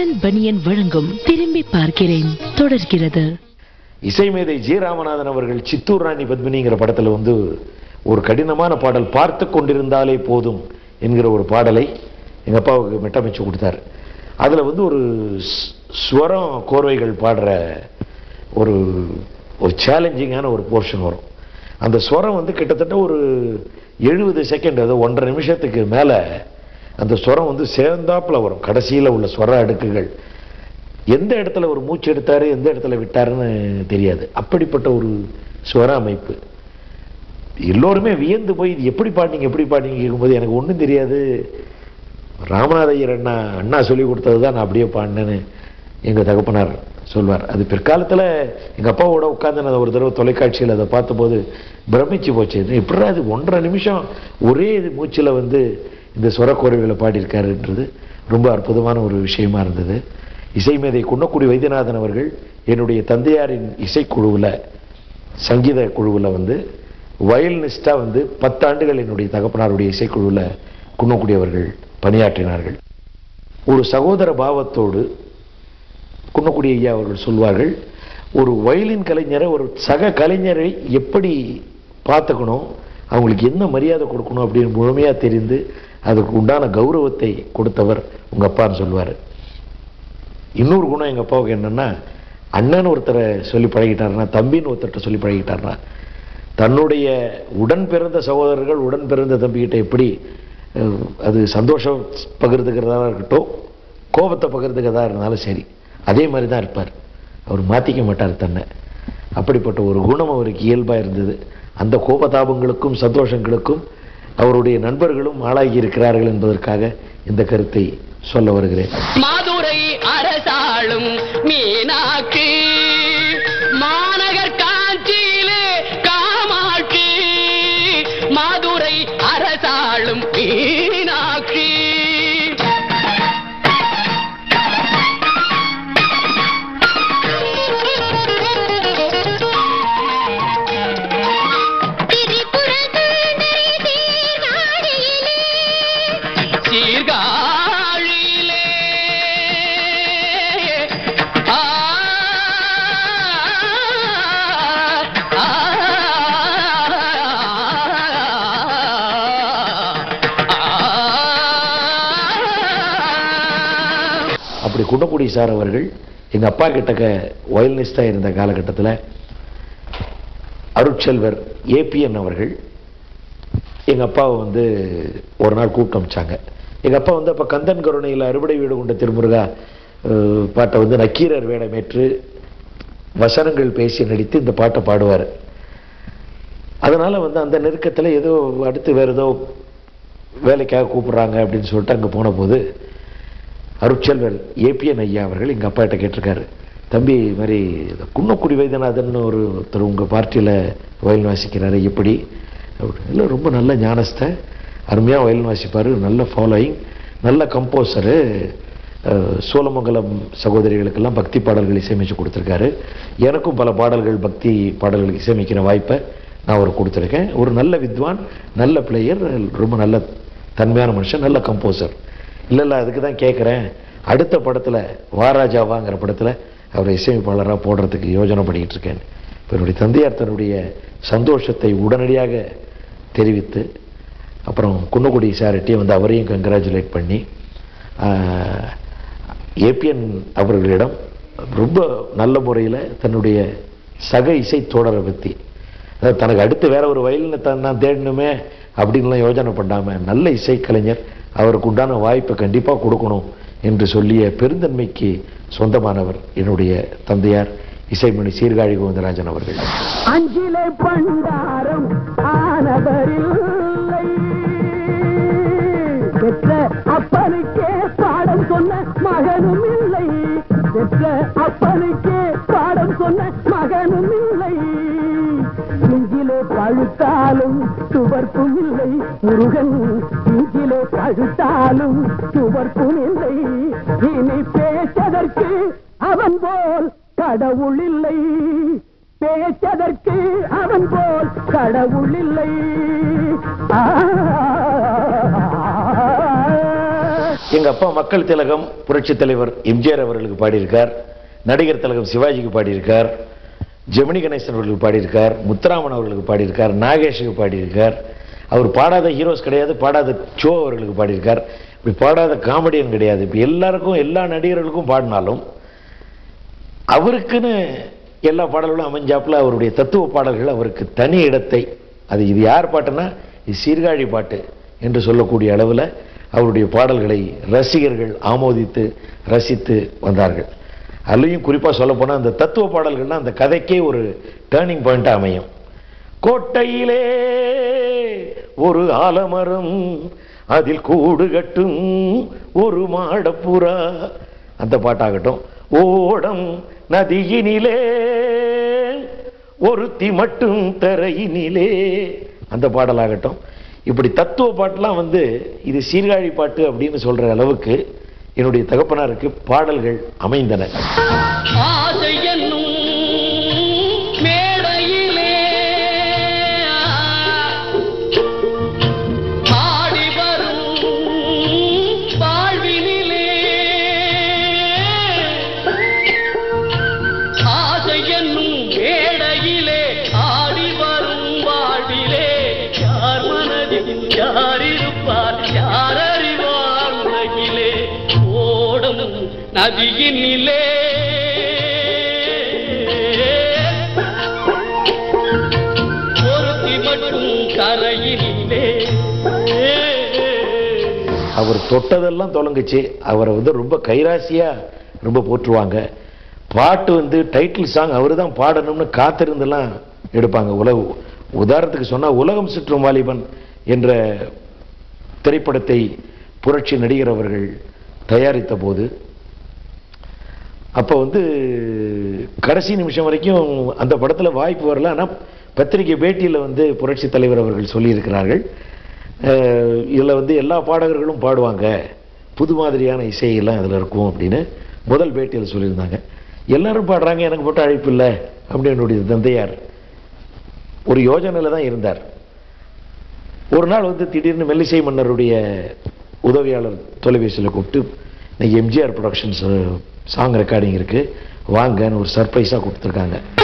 பூமன் பனியன் வழங்கும் திரும்பி பார்க்கிறேன் தொடர்கிறது இசைமேதை ஜி ராமநாதன் அவர்கள் சித்தூர் ராணி பத்மினிங்கிற படத்துல வந்து ஒரு கடினமான பாடல் பார்த்து கொண்டிருந்தாலே போதும் என்கிற ஒரு பாடலை எங்க அப்பாவுக்கு மெட்டமைச்சு கொடுத்தாரு அதுல வந்து ஒரு ஸ்- ஸ்வரம் கோர்வைகள் பாடுற ஒரு ஒரு சேலஞ்சிங்கான ஒரு போர்ஷன் வரும் அந்த ஸ்வரம் வந்து கிட்டத்தட்ட ஒரு எழுபது செகண்ட் அது ஒன்றரை நிமிஷத்துக்கு மேல அந்த ஸ்வரம் வந்து சேர்ந்தாப்புல வரும் கடைசியில உள்ள ஸ்வர அடுக்குகள் எந்த இடத்துல ஒரு மூச்சு எடுத்தாரு எந்த இடத்துல விட்டாருன்னு தெரியாது அப்படிப்பட்ட ஒரு ஸ்வர அமைப்பு எல்லோருமே வியந்து போய் இது எப்படி பாடினீங்க எப்படி பாடினீங்க கேட்கும்போது எனக்கு ஒன்றும் தெரியாது ராமநாத ஐயர் அண்ணா அண்ணா சொல்லி கொடுத்தது தான் நான் அப்படியே பாடினேன்னு எங்கள் தகப்பனார் சொல்வார் அது பிற்காலத்தில் எங்கள் அப்பாவோட உட்கார்ந்து நான் ஒரு தடவை தொலைக்காட்சியில் அதை பார்த்தபோது பிரமிச்சு போச்சு இது எப்படிடா அது ஒன்றரை நிமிஷம் ஒரே இது மூச்சில் வந்து இந்த சுரக்குறைகளை பாடியிருக்காருன்றது ரொம்ப அற்புதமான ஒரு விஷயமா இருந்தது இசைமேதை குன்னக்குடி வைத்தியநாதன் அவர்கள் என்னுடைய தந்தையாரின் இசைக்குழுவில் சங்கீத குழுவில் வந்து வயலினிஸ்டாக வந்து பத்தாண்டுகள் என்னுடைய தகப்பனாருடைய இசைக்குழுவில் குன்னக்குடி அவர்கள் பணியாற்றினார்கள் ஒரு சகோதர பாவத்தோடு குன்னக்குடி ஐயா அவர்கள் சொல்வார்கள் ஒரு வயலின் கலைஞரை ஒரு சக கலைஞரை எப்படி பார்த்துக்கணும் அவங்களுக்கு என்ன மரியாதை கொடுக்கணும் அப்படின்னு முழுமையாக தெரிந்து அதுக்கு உண்டான கௌரவத்தை கொடுத்தவர் உங்கள் அப்பான்னு சொல்லுவார் இன்னொரு குணம் எங்கள் அப்பாவுக்கு என்னன்னா அண்ணன் ஒருத்தரை சொல்லி பழகிட்டாருன்னா தம்பின்னு ஒருத்தர்கிட்ட சொல்லி பழகிட்டாருன்னா தன்னுடைய உடன் பிறந்த சகோதரர்கள் உடன் பிறந்த தம்பிக்கிட்ட எப்படி அஹ், அது சந்தோஷம் பகிர்ந்துக்கிறதா இருக்கட்டும் கோபத்தை பகிர்ந்துக்கிறதா இருந்தாலும் சரி அதே மாதிரி தான் இருப்பார் அவர் மாற்றிக்க மாட்டார் தன்னை அப்படிப்பட்ட ஒரு குணம் அவருக்கு இயல்பாக இருந்தது அந்த கோபதாபங்களுக்கும் சந்தோஷங்களுக்கும் அவருடைய நண்பர்களும் ஆளாகி இருக்கிறார்கள் என்பதற்காக இந்த கருத்தை சொல்ல வருகிறேன் மதுரை அரசாளும் மீனாட்சி மாநகர் காஞ்சியிலே காமாட்சி மதுரை அரசாளும் மீனாட்சி சீர்காழியிலே ஆ, ஆ, ஆ. அப்படி குன்னக்குடி சார் அவர்கள் எங்க அப்பா கிட்டக்க வயலினிஸ்டா இருந்த காலகட்டத்தில் அருட்செல்வர் ஏபிஎன் அவர்கள் எங்க அப்பாவை வந்து ஒரு நாள் கூப்பிட்டு அமிச்சாங்க எங்க அப்பா வந்து அப்ப கந்தன் கருணையில் அறுபடை வீடு கொண்ட திருமுருகா அஹ், பாட்டை வந்து நக்கீரர் வேடமேற்று வசனங்கள் பேசி நடித்து இந்த பாட்டை பாடுவார் அதனால வந்து அந்த நெருக்கத்துல ஏதோ அடுத்து வேற ஏதோ வேலைக்காக கூப்பிடுறாங்க அப்படின்னு சொல்லிட்டு அங்க போன போது அருட்செல்வர் ஏபிஎன் ஐயா அவர்கள் எங்க அப்பா கிட்ட கேட்டிருக்காரு தம்பி இது மாதிரி இந்த குன்னக்குடி வைத்தியநாதன் ஒரு ஒருத்தர் உங்க பார்ட்டியில வயலின் வாசிக்கிறாரு எப்படி அப்படின்னு. இல்ல ரொம்ப நல்ல ஞானஸ்த அருமையா வயலின் வாசிப்பாரு நல்ல ஃபாலோயிங் நல்ல கம்போசரு சோழமங்கலம் சகோதரிகளுக்கெல்லாம் பக்தி பாடல்கள் இசையமைச்சு கொடுத்துருக்காரு எனக்கும் பல பாடல்கள் பக்தி பாடல்களுக்கு இசையமைக்கிற வாய்ப்பை நான் அவர் கொடுத்துருக்கேன் ஒரு நல்ல வித்வான் நல்ல பிளேயர் ரொம்ப நல்ல தன்மையான மனுஷன் நல்ல கம்போசர் இல்ல இல்ல அதுக்கு தான் கேட்குறேன் அடுத்த படத்துல வாராஜாவாங்கிற படத்துல அவரை இசையமைப்பாளராக போடுறதுக்கு யோசனை பண்ணிட்டு இருக்கேன் இப்ப என்னுடைய தந்தையார் தன்னுடைய சந்தோஷத்தை உடனடியாக தெரிவித்து அப்புறம் குன்னக்குடி சார்கிட்டையும் வந்து அவரையும் கங்க்ராச்சுலேட் பண்ணி ஏபிஎன் அவர்களிடம் ரொம்ப நல்ல முறையில் தன்னுடைய சக இசை தோழரை பற்றி அதாவது தனக்கு அடுத்து வேற ஒரு வயலினை தான் நான் தேடணுமே அப்படின்லாம் யோசனை பண்ணாம நல்ல இசைக்கலைஞர் அவருக்கு உண்டான வாய்ப்பை கண்டிப்பாக கொடுக்கணும் என்று சொல்லிய பெருந்தன்மைக்கு சொந்தமானவர் என்னுடைய தந்தையார் இசைமணி சீர்காழி கோவிந்தராஜன் அவர்கள் அஞ்சிலே பண்டாரம் ஆனவரில்லை பெற்ற அப்பனுக்கே பாடம் சொன்ன மகனும் இல்லை பெற்ற அப்பனுக்கே பாடம் சொன்ன மகனும் இல்லை நெஞ்சிலே பழுத்தாலும் சுவர்ப்பும் இல்லை முருகன் நெஞ்சிலே பழுத்தாலும் சுவர்ப்பும் இல்லை இனி பேச்சதற்கு அவன் போல் கடவுள் இல்லை பேச்சதற்கு அவன் போல் கடவுள் இல்லை ஆ எங்க அப்பா மக்கள் திலகம் புரட்சி தலைவர் எம்ஜிஆர் அவர்களுக்கு பாடியிருக்கார் நடிகர் திலகம் சிவாஜிக்கு பாடியிருக்கார் ஜெமினி கணேசன் அவர்களுக்கு பாடியிருக்கார் முத்துராமன் அவர்களுக்கு பாடியிருக்கார் நாகேஷுக்கு பாடியிருக்கார் அவர் பாடாத ஹீரோஸ் கிடையாது பாடாத சோ அவர்களுக்கு பாடியிருக்கார் இப்படி பாடாத காமெடியன் கிடையாது இப்ப எல்லாருக்கும் எல்லா நடிகர்களுக்கும் பாடினாலும் அவருக்குன்னு எல்லா பாடல்களும் அமைஞ்சாப்புல அவருடைய தத்துவ பாடல்கள் அவருக்கு தனி இடத்தை அது இது யார் பாட்டுன்னா இது சீர்காழி பாட்டு என்று சொல்லக்கூடிய அளவில் அவருடைய பாடல்களை ரசிகர்கள் ஆமோதித்து ரசித்து வந்தார்கள் அதுலேயும் குறிப்பாக சொல்லப்போனால் அந்த தத்துவ பாடல்கள்னா அந்த கதைக்கே ஒரு டேர்னிங் பாயிண்ட்டாக அமையும் கோட்டையிலே ஒரு ஆலமரம் அதில் கூடு கட்டும் ஒரு மாடப்புறா அந்த பாட்டாகட்டும் ஓடம் நதியினிலே ஒருத்தி மட்டும் தரையினிலே அந்த பாடலாகட்டும் இப்படி தத்துவ பாட்டெல்லாம் வந்து இது சீர்காழி பாட்டு அப்படின்னு சொல்ற அளவுக்கு என்னுடைய தகப்பனாருக்கு பாடல்கள் அமைந்தன ஆசை என்னும் மேடையிலே ஆடி வரும் வாழ்வினிலே ஆசை என்னும் மேடையிலே ஆடி வரும் வாழ்விலே யார் மனதில் யார் இருப்பார் யார் அறிவார் உலகிலே ஓடும் நதியினிலே ஒருத்தி மட்டும் கரையினிலே அவர் தொட்டதெல்லாம் தொலைங்குச்சு அவரை வந்து ரொம்ப கைராசியா ரொம்ப போற்றுவாங்க பாட்டு வந்து டைட்டில் சாங் அவர் தான் பாடணும்னு காத்திருந்தெல்லாம் எடுப்பாங்க உலக உதாரணத்துக்கு சொன்னா உலகம் சுற்றும் வாலிபன் என்ற திரைப்படத்தை புரட்சி நடிகர் அவர்கள் தயாரித்த போது அப்போ வந்து கடைசி நிமிஷம் வரைக்கும் அந்த படத்துல வாய்ப்பு வரல ஆனா பத்திரிகை பேட்டியில வந்து புரட்சி தலைவர் அவர்கள் சொல்லியிருக்கிறார்கள் அஹ் இதுல வந்து எல்லா பாடகர்களும் பாடுவாங்க புது மாதிரியான இசையெல்லாம் அதுல இருக்கும் அப்படின்னு முதல் பேட்டியில் சொல்லியிருந்தாங்க எல்லாரும் பாடுறாங்க எனக்கு மட்டும் அழைப்பு இல்லை அப்படின்னு என்னுடைய தந்தையார் ஒரு யோஜனையில தான் இருந்தார் ஒரு நாள் வந்து திடீர்னு மெல்லிசை மன்னருடைய உதவியாளர் தொலைபேசியில் கூப்பிட்டு இன்னைக்கு எம்ஜிஆர் ப்ரொடக்ஷன்ஸ் சாங் ரெக்கார்டிங் இருக்கு வாங்கன்னு ஒரு சர்ப்ரைஸாக கொடுத்துருக்காங்க